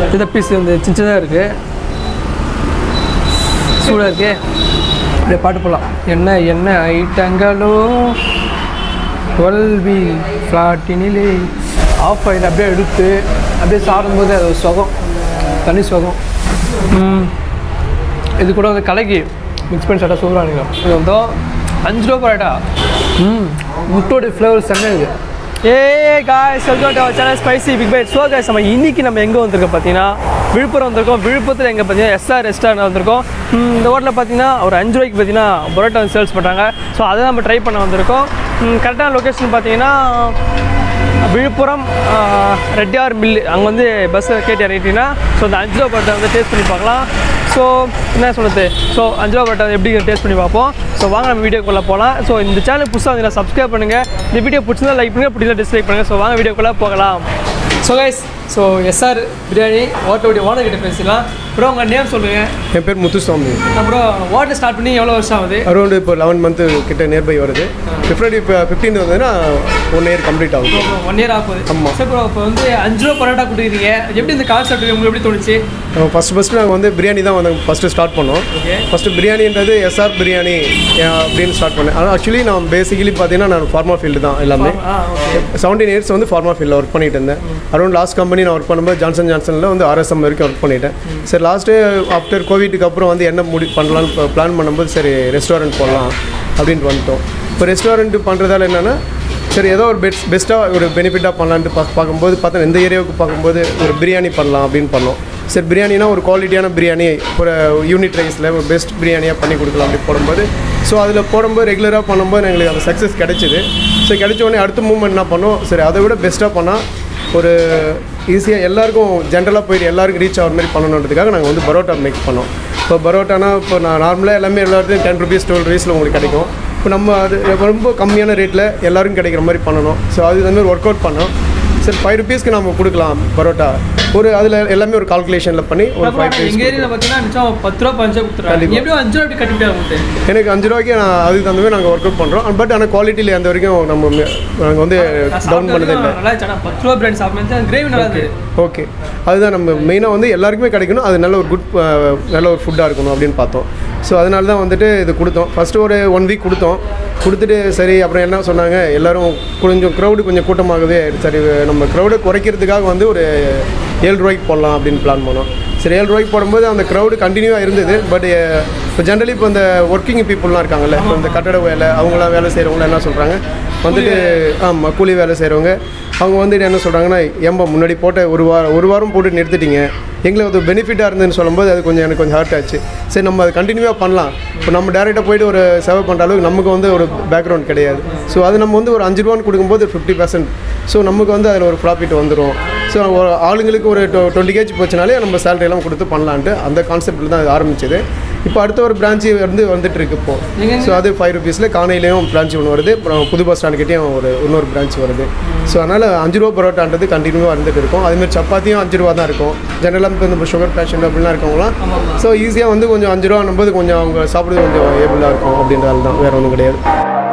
இந்த பீஸ் வந்து சின்ன சின்னதாக இருக்குது சூடாக இருக்கு அப்படியே பாட்டு போகலாம் என்ன என்ன ஐட்டங்களோ டுவெல் பி ஃப்ளாட்டினிலே ஆஃப் ஆயில் அப்படியே எடுத்து அப்படியே சாப்பிடும்போது அது ஒரு சுகம் தனி சுகம் ம். இது கூட வந்து கலக்கி மிக்ஸ் பண்ணி சாப்பிட்டா சூப்பராக இருக்கும் இது வந்து அஞ்சு ரூபா பரோட்டா ம் முட்டோடைய ஃப்ளேவர் செம்ம இது hey guys welcome to our channel spicy big bite so guys நம்ம இன்னைக்கு நம்ம எங்கே வந்திருக்கோம் பார்த்தீங்கன்னா விழுப்புரம் வந்திருக்கோம் விழுப்புரத்தில் எங்கே பார்த்தீங்கன்னா எஸ்ஆர் ரெஸ்டாரண்ட் வந்திருக்கோம் ம், இந்த ஹோட்டலில் பார்த்தீங்கன்னா ஒரு அஞ்சு ரூபாய்க்கு பார்த்தீங்கன்னா பரோட்டா வந்து சேல்ஸ் பண்ணுறாங்க ஸோ அதை நம்ம ட்ரை பண்ண வந்திருக்கோம் கரெக்டான லொக்கேஷன் பார்த்தீங்கன்னா விழுப்புரம் ஆஹ், ரெட்டியார் மில்லு அங்கே வந்து பஸ்ஸை கேட்டு இறங்கிட்டீங்கன்னா ஸோ அந்த அஞ்சு ரூபா பரோட்டா வந்து டேஸ்ட் பண்ணி பார்க்கலாம் ஸோ என்ன சொல்கிறது ஸோ அஞ்சு ரூபா பரோட்டா எப்படி டேஸ்ட் பண்ணி பார்ப்போம் ஸோ வாங்க நம்ம வீடியோக்குள்ளே போகலாம் ஸோ இந்த சேனல் புதுசாக வந்து சப்ஸ்கிரைப் பண்ணுங்கள் இந்த வீடியோ பிடிச்சிருந்தா லைக் பண்ணுங்கள் பிடிச்சா டிஸ்லைக் பண்ணுங்கள் ஸோ வாங்க வீடியோக்குள்ளே போகலாம் so guys so SR biryani ஹோட்டலுடைய ஓனர் கிட்ட பேசலாம் ப்ரோ உங்கள் நேம் சொல்லுங்கள் என் பேர் முத்துசுவாமி அப்புறம் ஹோட்டல் ஸ்டார்ட் பண்ணி எவ்வளோ வருஷம் ஆகுது அரௌண்ட் இப்போ லெவன் மந்த்து கிட்ட நியர்பை வருது பிப்ரவரி இப்போ ஃபிஃப்டீன் வந்ததுன்னா ஒன் இயர் கம்ப்ளீட் ஆகும் ஒன் இயர் ஆக போகுது ஆமா. சரி ப்ரோ இப்போ வந்து அஞ்சு ரூபா பரோட்டா கொடுக்குறீங்க எப்படி இந்த கான்செப்ட் உங்களுக்கு எப்படி தோணுச்சு ஃபஸ்ட் ஃபஸ்ட்டு நாங்கள் வந்து பிரியாணி தான் வந்து ஃபஸ்ட்டு ஸ்டார்ட் பண்ணோம் ஓகே ஃபஸ்ட்டு பிரியாணின்றது எஸ்ஆர் பிரியாணி அஹ், அப்படின்னு ஸ்டார்ட் பண்ணேன் ஆனால் ஆக்சுவலி நான் பேசிக்கலி பார்த்தீங்கன்னா நான் ஃபார்மா ஃபீல்டு தான் எல்லாமே ஆ ஓகே செவன்டீன் இயர்ஸ் வந்து ஃபார்மா ஃபீல்டில் ஒர்க் பண்ணிட்டு இருந்தேன் அரௌண்ட் லாஸ்ட் கம்பெனி நான் ஒர்க் பண்ணும்போது ஜான்சன் ஜான்சனில் வந்து ஆர்எஸ்எம் வரைக்கும் ஒர்க் பண்ணிட்டேன் சரி லாஸ்ட்டு ஆஃப்டர் கோவிட்டுக்கு அப்புறம் வந்து என்ன முடி பண்ணலான்னு பிளான் பண்ணும்போது சரி ரெஸ்டாரண்ட் போடலாம் அப்படின்ட்டு வந்துட்டோம் இப்போ ரெஸ்டாரண்ட் பண்ணுறதால என்னென்னா சரி ஏதோ ஒரு பெஸ்ட் பெஸ்ட்டாக ஒரு பெனிஃபிட்டாக பண்ணலான்ட்டு பா பார்க்கும்போது பார்த்தா இந்த ஏரியாவுக்கு பார்க்கும்போது ஒரு பிரியாணி பண்ணலாம் அப்படின்னு பண்ணோம் சரி பிரியாணினா ஒரு குவாலிட்டியான பிரியாணி ஒரு யூனிட் ரைஸில் ஒரு பெஸ்ட் பிரியாணியாக பண்ணி கொடுக்கலாம் அப்படி போடும்போது ஸோ அதில் போடும்போது ரெகுலராக பண்ணும்போது எங்களுக்கு அந்த சக்ஸஸ் கிடைச்சிது ஸோ கிடைச்ச உடனே அடுத்த மூமெண்ட் என்ன பண்ணோம் சரி அதை விட பெஸ்ட்டாக பண்ணால் ஒரு ஈஸியாக எல்லாருக்கும் ஜென்ரலாக போயிட்டு எல்லாருக்கும் ரீச் ஆகிற மாதிரி பண்ணணுன்றதுக்காக நாங்கள் வந்து பரோட்டா மேக் பண்ணோம் இப்போ பரோட்டானா இப்போ நான் நார்மலாக எல்லாமே எல்லா இடத்துலையும் டென் ருபீஸ் டுவெல் ருபீஸில் உங்களுக்கு கிடைக்கும் இப்போ நம்ம அது ரொம்ப கம்மியான ரேட்டில் எல்லாருக்கும் கிடைக்கிற மாதிரி பண்ணணும் ஸோ அது இந்த மாதிரி ஒர்க் அவுட் பண்ணோம் சரி ஃபைவ் ருபீஸ்க்கு நம்ம கொடுக்கலாம் பரோட்டா ஒரு அதில் எல்லாமே ஒரு கால்குலேஷனில் பண்ணி ஒரு ஃபைவ் எங்க ருபீஸ் ஏரியாவில் பார்த்தீங்கன்னா நிச்சயம் பத்து ரூபா பஞ்சா கொடுத்துருவாங்க கண்டிப்பா. எப்படியும் அஞ்சு ரூபா எப்படி கட்டிவிட்டா உங்களுக்கு எனக்கு அஞ்சு ரூபாய்க்கு நான் அதுக்கு தகுந்த மாதிரி நாங்கள் ஒர்க் அவுட் பண்ணுறோம் பட் ஆனால் குவாலிட்டியில் எந்த வரைக்கும் நம்ம நாங்கள் வந்து டவுன் பண்ணதே இல்லை நல்லா இருந்துச்சு ஆனால் பத்து ரூபா பிராண்ட் சாப்பிட்டு கிரேவி நல்லா இருந்தது ஓகே அதுதான் நம்ம மெயினாக வந்து எல்லாருக்குமே கிடைக்கணும் அது நல்ல ஒரு குட் நல்ல ஒரு ஃபுட்டாக இருக்கணும் அப்படின்னு பார்த்தோம் ஸோ அதனால தான் வந்துட்டு இது கொடுத்தோம் ஃபஸ்ட்டு ஒரு ஒன் வீக் கொடுத்தோம் கொடுத்துட்டு சரி அப்புறம் என்ன சொன்னாங்க எல்லாரும் கொஞ்சம் க்ரௌடு கொஞ்சம் கூட்டமாகுது சரி நம்ம க்ரௌடை குறைக்கிறதுக்காக வந்து ஒரு ஏழு ரூபாய்க்கு போடலாம் அப்படின்னு பிளான் பண்ணோம் சரி ஏழு ரூபாய்க்கு போடும்போது அந்த க்ரௌடு கண்டினியூவாக இருந்தது பட் இப்போ ஜென்ரலி இப்போ இந்த ஒர்க்கிங் பீப்புளெலாம் இருக்காங்கல்ல இப்போ இந்த கட்டட வேலை அவங்களாம் வேலை செய்கிறவங்களாம் என்ன சொல்கிறாங்க வந்துட்டு ஆமாம் கூலி வேலை செய்கிறவங்க அவங்க வந்துட்டு என்ன சொல்கிறாங்கன்னா ஏம்பா முன்னாடி போட்ட ஒரு வாரம் ஒரு வாரம் போட்டு நிறுத்திட்டீங்க எங்களுக்கு அது பெனிஃபிட்டாக இருந்ததுன்னு சொல்லும்போது அது கொஞ்சம் எனக்கு கொஞ்சம் ஹர்ட் ஆச்சு சரி நம்ம அது கண்டினியூவாக பண்ணலாம் இப்போ நம்ம டேரெக்டாக போயிட்டு ஒரு சேவை பண்ணுற அளவுக்கு நமக்கு வந்து ஒரு பேக்ரவுண்ட் கிடையாது ஸோ அது நம்ம வந்து ஒரு அஞ்சு ரூபான்னு கொடுக்கும்போது ஃபிஃப்டி பர்சன்ட் ஸோ நமக்கு வந்து அதில் ஒரு ப்ராஃபிட் வந்துடும் ஸோ ஒரு ஆளுங்களுக்கு ஒரு டுவெண்ட்டி கேஜ் போச்சுனாலே நம்ம salary எல்லாம் கொடுத்து பண்ணலான்ட்டு அந்த கான்செப்டில் தான் இது ஆரம்பிச்சது இப்போ அடுத்த ஒரு பிரான்ச்சு வந்து வந்துட்டு இருக்கு இப்போ எங்கெங்க? ஸோ அது ஃபைவ் ருபீஸில் காணையிலையும் பிரான்ச் ஒன்று வருது அப்புறம் புது பஸ் ஸ்டாண்டுக்கிட்டேயும் ஒரு இன்னொரு பிரான்ச் வருது ஸோ அதனால் அஞ்சு ரூபா பரோட்டான்றது கண்டினியூவாக இருந்துட்டு இருக்கும் அதேமாதிரி சப்பாத்தியும் அஞ்சு ரூபா தான் இருக்கும் ஜெனரலாக இப்போ இந்த சுகர் பேஷண்ட் அப்படிலாம் இருக்கவங்களாம் ஆமாம் ஸோ ஈஸியாக வந்து கொஞ்சம் அஞ்சு ரூபா போது கொஞ்சம் அவங்க சாப்பிடுறது கொஞ்சம் ஏபிளாக இருக்கும் அப்படின்றால தான் வேறு ஒன்றும் கிடையாது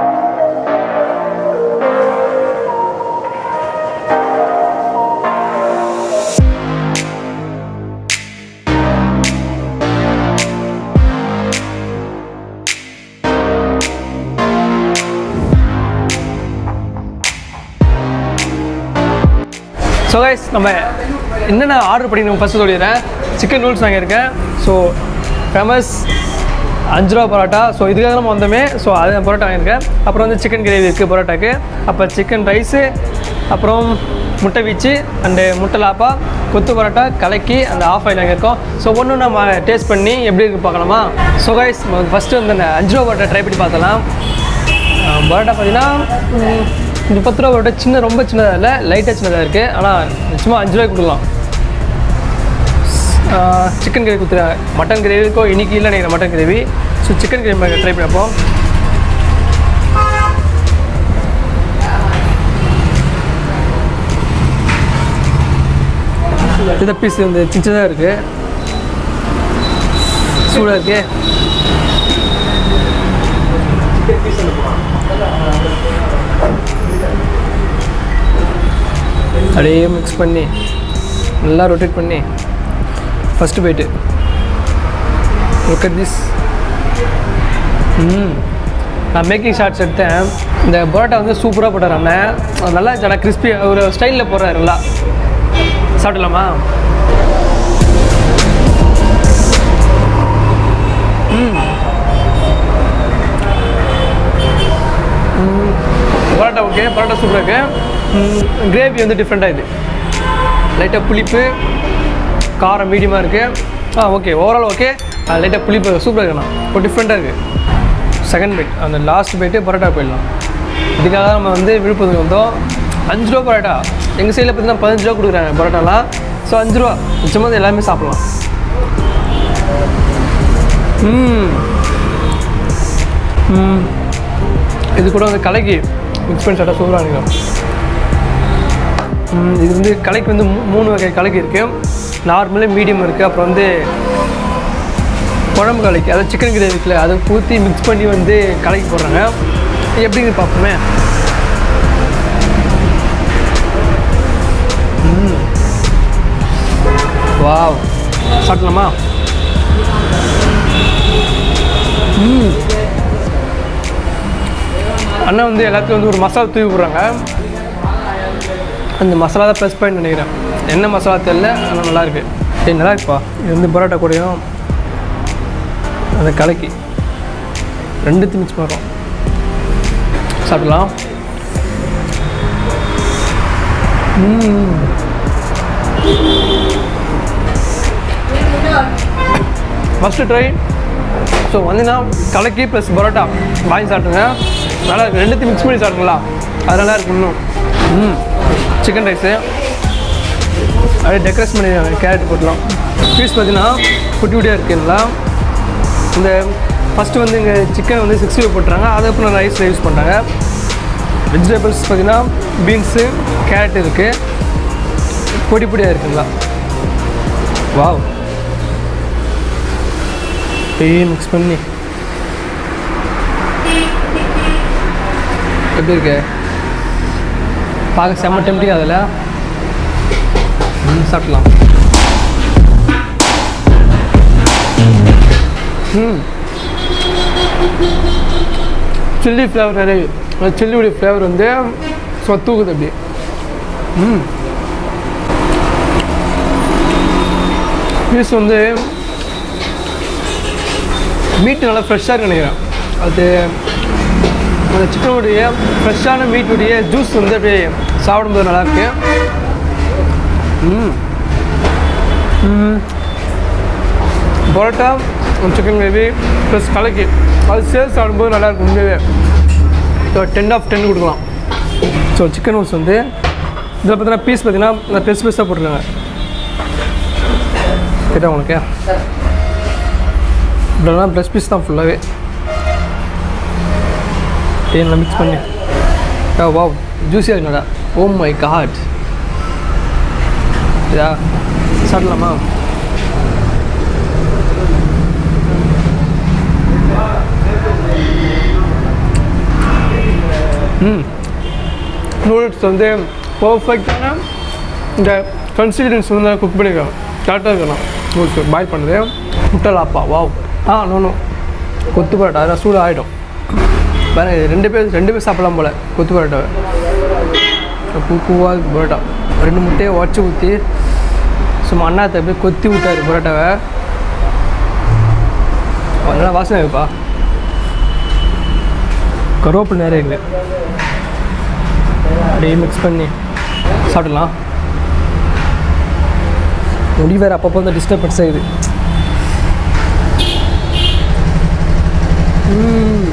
ஸோ கைஸ் நம்ம என்னென்ன ஆர்டர் பண்ணி நம்ம ஃபஸ்ட்டு சொல்லிடுறேன் சிக்கன் நூல்ஸ் வாங்கியிருக்கேன் ஸோ ஃபேமஸ் அஞ்சு ரூபா பரோட்டா ஸோ இதுக்காக நம்ம வந்தோமே ஸோ அது பரோட்டா வாங்கியிருக்கேன் அப்புறம் வந்து சிக்கன் கிரேவி இருக்குது பரோட்டாக்கு அப்போ சிக்கன் ரைஸு அப்புறம் முட்டை வீச்சு அண்டு முட்டை லாப்பா கொத்து பரோட்டா கலக்கி அந்த ஆஃப் ஆயில் வாங்கியிருக்கோம் ஸோ ஒன்று நம்ம டேஸ்ட் பண்ணி எப்படி இருக்கு பார்க்கலாமா ஸோ கைஸ் ஃபஸ்ட்டு வந்து அந்த அஞ்சு ரூபா பரோட்டா ட்ரை பண்ணி பார்த்தலாம் ஆஹ் பரோட்டா பார்த்தீங்கன்னா ம், இந்த பத்து ரூபா பரோட்டா சின்ன ரொம்ப சின்னதாக இல்லை லைட்டாக சின்னதாக இருக்குது ஆனால் சும்மா அஞ்சு ரூபாய்க்கு கொடுக்கலாம் சிக்கன் கிரேவி கொடுத்துருக்காங்க மட்டன் கிரேவிக்கோ இன்னைக்கு இல்லை நினைக்கிறேன் mutton gravy so chicken gravy try பண்ணப்போம் இந்த பீஸ் வந்து சின்னதாக இருக்குது சூடாக இருக்குது அப்படியே மிக்ஸ் பண்ணி நல்லா ரொட்டேட் பண்ணி ஃபஸ்ட்டு போயிட்டு லுக் அட் திஸ் ம் நான் மேக்கிங் ஷார்ட்ஸ் எடுத்தேன் இந்த பரோட்டா வந்து சூப்பராக போட்டார் அண்ணன் அது நல்லா இருந்துச்சு ஆனால் கிறிஸ்பி ஒரு ஸ்டைலில் போடுறாரு நல்லா சாப்பிடலாமா ம் பரோட்டா ஓகே பரோட்டா சூப்பராக இருக்குது கிரேவி வந்து டிஃப்ரெண்ட்டாக இது லைட்டாக புளிப்பு காரம் மீடியமாக இருக்குது ஆ ஓகே ஓவரால் ஓகே லைட்டாக புளிப்பு சூப்பராக இருக்குண்ணா ஒரு டிஃப்ரெண்ட்டாக இருக்குது செகண்ட் பைட் அந்த லாஸ்ட் பைட்டு பரோட்டா போயிடலாம் இதுக்காக தான் நம்ம வந்து விழுப்புரத்துக்கு வந்தோம் அஞ்சு ரூபா பரோட்டா எங்கள் சைடில் பார்த்தீங்கன்னா பதினஞ்சு ரூபா கொடுக்குறாங்க பரோட்டாலாம் ஸோ அஞ்சு ரூபா நிச்சயமாக எல்லாமே சாப்பிட்லாம் ம் ம் இது கூட வந்து கலைக்கு மிக்ஸ் பண்ணி சாப்பிட்டா சூப்பராக இருக்கும் ம், இது வந்து கலைக்கு வந்து மூ- மூணு வகை கலைக்கு இருக்குது நார்மலு மீடியம் இருக்குது அப்புறம் வந்து குழம்பு கலைக்கு அதாவது சிக்கன் கிரேவி இருக்குல்ல அதை ஊற்றி மிக்ஸ் பண்ணி வந்து கலைக்கு போடுறாங்க இது எப்படின்னு பார்ப்போமே ம். வாவ் சாப்பிடலாமா ம் அண்ணா வந்து எல்லாத்துக்கும் வந்து ஒரு மசாலா தூவி விட்றாங்க அந்த மசாலா தான் ப்ளஸ் பாயிண்ட் நினைக்கிறேன் என்ன மசாலா தெரியல ஆனால் நல்லா இருக்கு ஏய் நல்லா இருக்குப்பா இது வந்து பரோட்டா கூடயும் அந்த கலக்கி ரெண்டுத்தையும் மிக்ஸ் பண்ணுறோம் சாப்பிடலாம் ம். ஃபஸ்ட்டு ட்ரை ஸோ வந்தீங்கன்னா கலக்கி ப்ளஸ் பரோட்டா வாங்கி சாப்பிடுங்க நல்லா இருக்கு ரெண்டுத்தையும் மிக்ஸ் பண்ணி சாப்பிடுங்களா அது நல்லா இருக்கு இன்னும் ம் சிக்கன் ரைஸு அப்படியே டெக்கரேஷன் பண்ணி கேரட் போட்டலாம் பீஸ் பார்த்தீங்கன்னா குட்டி குட்டியாக இருக்குங்களா இந்த ஃபஸ்ட்டு வந்து இங்கே சிக்கன் வந்து சிக்ஸ்டி ஃபைவ் போட்டுறாங்க அதுக்கப்புறம் ரைஸில் யூஸ் பண்ணுறாங்க வெஜிடபிள்ஸ் பார்த்தீங்கன்னா பீன்ஸு கேரட் இருக்குது பொடி பொடியாக இருக்குங்களா வாவ் அப்படியே மிக்ஸ் பண்ணி எப்படி இருக்கு பார்க்க செம்ம டெம்டிங் அதில் ம் சாப்பிடலாம் ம் சில்லி ஃப்ளேவர் நிறைய அந்த சில்லியுடைய ஃப்ளேவர் வந்து சும்மா தூக்குது அப்படி ம் பீஸ் வந்து மீட் நல்லா ஃப்ரெஷ்ஷாக இருக்கு நினைக்கிறேன் அது அந்த சிக்கனுடைய ஃப்ரெஷ்ஷான மீட்டுடைய ஜூஸ் வந்து அப்படியே சாப்பிடும்போது நல்லாயிருக்கு ம் ம் பரோட்டா சிக்கன் கிரேவி ப்ளஸ் கலக்கி அது சேர்த்து சாப்பிடும்போது நல்லாயிருக்கும் உண்மையாகவே ஸோ டென் ஆஃப் டென் கொடுக்கலாம் ஸோ சிக்கன் ரோல்ஸ் வந்து இதில் பார்த்தீங்கன்னா பீஸ் பார்த்தீங்கன்னா இந்த பெருசு பெருசாக போட்டிருக்காங்க கேட்டா உனக்கு இப்படிலாம் ப்ளஸ் பீஸ் தான் ஃபுல்லாகவே தேனில் மிக்ஸ் பண்ணி ஆ வாவ் ஜூஸியாக இருக்குடா ஓ மை காட் இதா சாப்பிடலாமா ம் நூடுல்ஸ் வந்து பர்ஃபெக்டான இந்த கன்சிஸ்டன்ஸ் வந்து குக் பண்ணிக்கலாம் கரெக்டாக இருக்கலாம் நூடுல்ஸ் பாயில் பண்ணுறது முட்டை லாப்பா வாவ் ஆ நோ கொத்து பரோட்டா அதெல்லாம் சூடு ஆகிடும் வேறு ரெண்டு பேர் ரெண்டு பேர் சாப்பிடலாம் போல் கொத்து பரோட்டாவை பூ பூவாக பரோட்டா ரெண்டு முட்டையை உடச்சி ஊற்றி சும்மா அண்ணாத்தை அப்படியே கொத்தி விட்டாரு பரோட்டாவை நல்லா வாசனை இருக்குப்பா கருவேப்பிலை நிறைய இருக்குது அப்படியே மிக்ஸ் பண்ணி சாப்பிடலாம் முடி வேறு அப்பப்போ வந்து டிஸ்டர்பன்ஸ் ஆகுது ம்.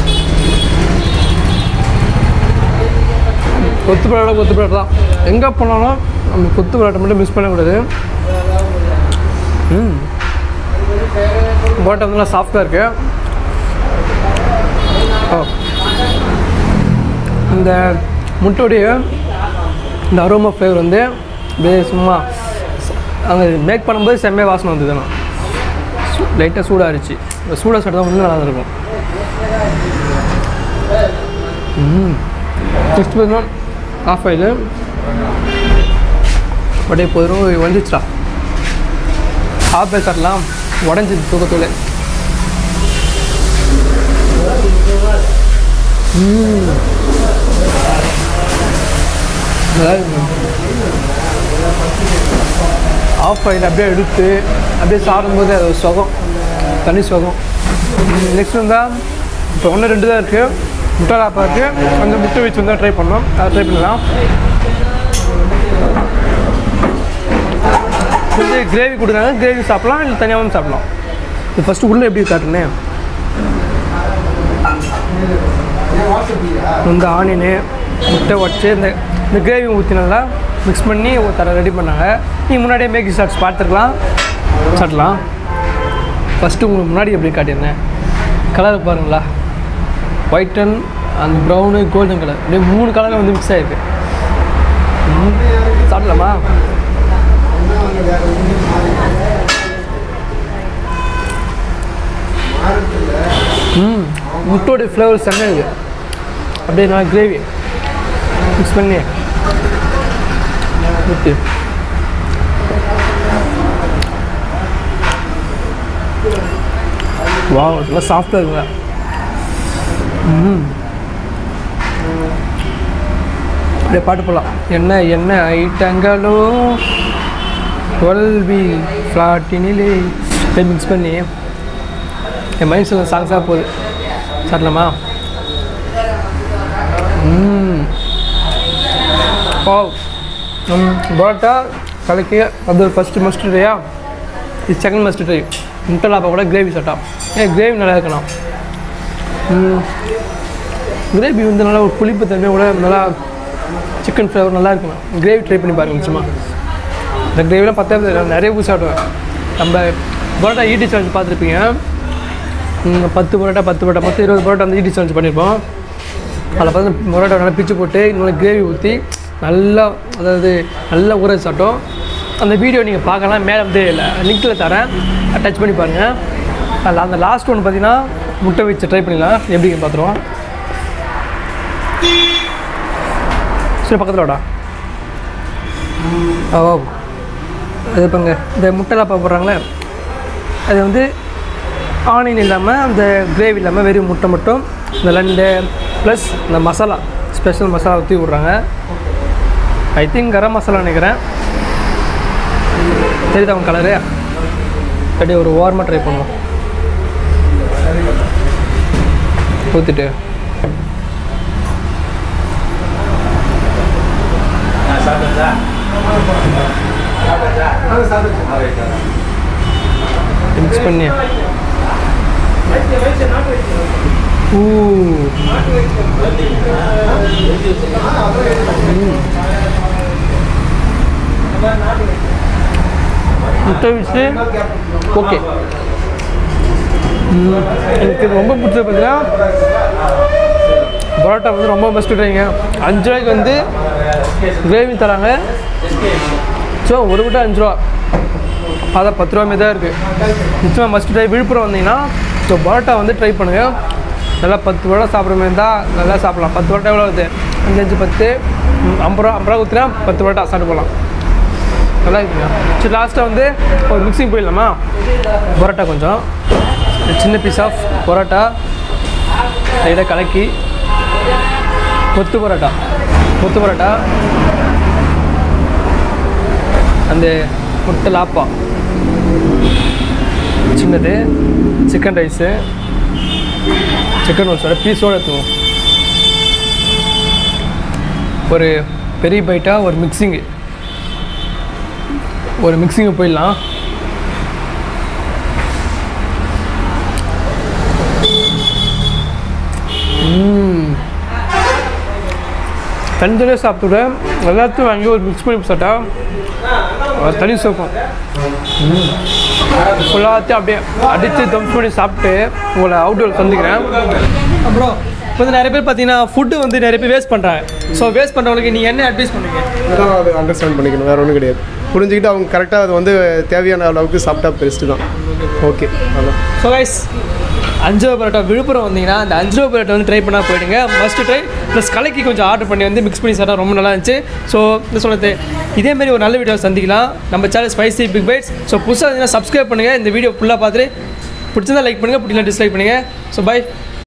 கொத்து பரோட்டா கொத்து பரோட்டா தான் எங்கே போனாலும் நம்ம கொத்து பரோட்டா மட்டும் மிஸ் பண்ணக்கூடாது ம் பரோட்டா வந்து நல்லா சாஃப்டாக இருக்கு ஓ இந்த முட்டையுடைய இந்த அரோமா ஃப்ளேவர் வந்து அப்படியே சும்மா அங்கே மேக் பண்ணும்போது செம்மையாக வாசனை வந்தது நான் லைட்டாக சூடாக இருந்துச்சு இந்த சூடாக சாப்பிட்டா இன்னும் நல்லா இருக்கும் ம் நெக்ஸ்ட் பார்த்தீங்கன்னா ஆஃப் ஆயில் அப்படியே போயிடும் வந்துச்சுடா ஆப்பிள் சாப்பிடலாம் உடஞ்சிது தூக்கத்தூள் ம். நல்லா இருக்குங்க. ஆஃப் ஆயில் அப்படியே எடுத்து அப்படியே சாப்பிடும்போது அது ஒரு சுகம் தனி சுகம் நெக்ஸ்ட் வந்தால் இப்போ ஒன்று ரெண்டு தான் இருக்குது முட்டை லாப்பா இருக்குது அந்த முட்டை வச்சு வந்தால் ட்ரை பண்ணோம் அதை ட்ரை பண்ணலாம் வந்து கிரேவி கொடுக்குறாங்க கிரேவி சாப்பிடலாம் இல்லை தனியாகவும் சாப்பிடலாம் இது ஃபஸ்ட்டு உள்ளே எப்படி காட்டுனேன் இந்த ஆனியனு முட்டை உடச்சி இந்த இந்த கிரேவி ஊற்றி நல்லா மிக்ஸ் பண்ணி ஒரு தர ரெடி பண்ணாங்க நீ முன்னாடியே மேகி ஷார்ட்ஸ் பார்த்துருக்கலாம் சாப்பிடலாம் ஃபஸ்ட்டு உங்களுக்கு முன்னாடி எப்படி காட்டியிருந்தேன் கலர் பாருங்களா ஒயிட் அண்ட் அந்த ப்ரௌனு கோல்டன் கலர் அப்படியே மூணு கலர் வந்து மிக்ஸ் ஆகிருக்கு ம், சாப்பிடலாமா ம் முட்டோடைய ஃப்ளேவர் செம்ம இது அப்படியே நான் கிரேவி மிக்ஸ் பண்ணி ஊற்றி வா நல்லா சாஃப்டாக இருக்குங்க ம் அப்படியே பாட்டு போடலாம் என்ன என்ன ஐட்டங்களோ டுவெல் பி ஃப்ளாட்டினிலே அப்படியே மிக்ஸ் பண்ணி என் மைண்ட் சொல்ல சாங்ஸாக போகுது சாப்பிடலாமா ம் ஓ ம் பரோட்டா கலக்கி அது ஒரு ஃபஸ்ட்டு மஸ்ட் ட்ரையா இது செகண்ட் மஸ்ட் ட்ரை முட்டை லாப்பா கூட கிரேவி சாப்பிட்டா ஏன் கிரேவி நல்லா இருக்கணும் கிரேவி வந்து நல்லா ஒரு புளிப்பு தன்மையோட நல்லா சிக்கன் ஃப்ளேவர் நல்லா இருக்கணும் கிரேவி ட்ரை பண்ணி பாருங்க நிச்சயமா இந்த கிரேவிலாம் பத்தாவது நான் நிறைய பூ சாப்பிடுவேன் நம்ம பரோட்டா ஈட்டி சேலஞ்ச் பார்த்துருப்பீங்க ம், பத்து பரோட்டா பத்து பரோட்டா பத்து இருபது பரோட்டா வந்து ஈட்டி சேலஞ்ச் பண்ணியிருப்போம் அதில் பார்த்து பரோட்டா நல்லா பிச்சு போட்டு இன்னொரு கிரேவி ஊற்றி நல்லா அதாவது நல்லா ஊற வச்சு சாப்பிட்டோம் அந்த வீடியோ நீங்கள் பார்க்கலாம் மேலே வந்து லிங்க்கில் தரேன் டச் பண்ணி பாருங்கள் அதில் அந்த லாஸ்ட் ஒன்று பார்த்தீங்கன்னா முட்டை வச்சு ட்ரை பண்ணிடலாம் எப்படி பார்த்துருவோம் சரி பக்கத்தில் வாடா ஓ அது இப்போங்க இந்த முட்டைலாம் போடுறாங்களே அது வந்து ஆனியன் இல்லாமல் அந்த கிரேவி இல்லாமல் வெறும் முட்டை மட்டும் இந்த லண்டு ப்ளஸ் இந்த மசாலா ஸ்பெஷல் மசாலா ஊற்றி விட்றாங்க ஐ திங்க் கரம் மசாலா நினைக்கிறேன் தெரியுதா உங்க கலரு அப்படியே ஒரு ஓரமாக ட்ரை பண்ணுவோம் ஊற்றிட்டு மிக்ஸ் பண்ணி ஊ ம். முட்டை வச்சு ஓகே ம், எனக்கு இது ரொம்ப பிடிச்சது பார்த்தீங்கன்னா பரோட்டா வந்து ரொம்ப பெஸ்ட்டு ட்ரைங்க அஞ்சு ரூபாய்க்கு வந்து கிரேவி தராங்க ஸோ ஒரு முட்டை அஞ்சு ரூபா அதான் பத்து ரூபா தான் இருக்குது நிச்சயமாக மஸ்ட் ட்ரை விழுப்புரம் வந்தீங்கன்னா ஸோ பரோட்டா வந்து ட்ரை பண்ணுங்கள் நல்லா பத்து பரோட்டா சாப்பிட்ற மாதிரி இருந்தால் நல்லா சாப்பிட்லாம் பத்து பரோட்டா எவ்வளோ வருது அஞ்சு அஞ்சு பத்து ம், ஐம்பது ரூபா ஐம்பது ரூபா ஊற்றினா பத்து பரோட்டா சாப்பிட்டு போகலாம் நல்லா இருக்குங்க சரி லாஸ்ட்டாக வந்து ஒரு மிக்சிங் போயிடலாமா பரோட்டா கொஞ்சம் ஒரு சின்ன பீஸ் ஆஃப் பரோட்டா லைட்டாக கலக்கி கொத்து பரோட்டா கொத்து பரோட்டா அந்த முட்டை லாப்பா சின்னது சிக்கன் ரைஸு சிக்கன் ரோஸோட பீஸோடு எடுத்துவோம் ஒரு பெரிய பைட்டாக ஒரு மிக்சிங்கு ஒரு மிக்சிங்கு போயிடலாம் ம். தனித்தனியாக சாப்பிட்டுட எல்லாத்தையும் வாங்கி ஒரு மிக்ஸ் பண்ணி சாப்பிட்டா அது தனி சுகம் ஃபுல்லாத்தையும் அப்படியே அடித்து தம்ஸ் பண்ணி சாப்பிட்டு உங்களை அவுட்டோர் சந்திக்கிறேன் அப்புறம் இப்போ வந்து நிறைய பேர் பார்த்தீங்கன்னா ஃபுட்டு வந்து நிறைய பேர் வேஸ்ட் பண்ணுறாங்க ஸோ வேஸ்ட் பண்ணுறவங்களுக்கு நீங்கள் என்ன அட்வைஸ் பண்ணுவீங்க அதான் அது அண்டர்ஸ்டாண்ட் பண்ணிக்கணும் வேறு ஒன்றும் கிடையாது புரிஞ்சுக்கிட்டு அவங்க கரெக்டாக அது வந்து தேவையான அளவுக்கு சாப்பிட்டா பெஸ்ட்டு தான் ஓகே அதான் ஸோ கைஸ் அஞ்சு ரூபா பரோட்டா விழுப்புரம் வந்தீங்கன்னா அந்த அஞ்சு ரூபா பரோட்டா வந்து ட்ரை பண்ணால் போயிடுங்க மஸ்ட் ட்ரை ப்ளஸ் கலக்கி கொஞ்சம் ஆர்டர் பண்ணி வந்து மிக்ஸ் பண்ணி சாப்பிட்டா ரொம்ப நல்லா இருந்துச்சு ஸோ என்ன சொல்கிறது இதேமாரி ஒரு நல்ல வீடியோ சந்திக்கலாம் நம்ம channel spicy big bites so புதுசாக இருந்தீங்கன்னா சப்ஸ்கிரைப் பண்ணுங்கள் இந்த வீடியோ ஃபுல்லாக பார்த்துட்டு பிடிச்சிருந்தா லைக் பண்ணுங்கள் பிடிக்கல டிஸ்லைக் பண்ணுங்கள் ஸோ பை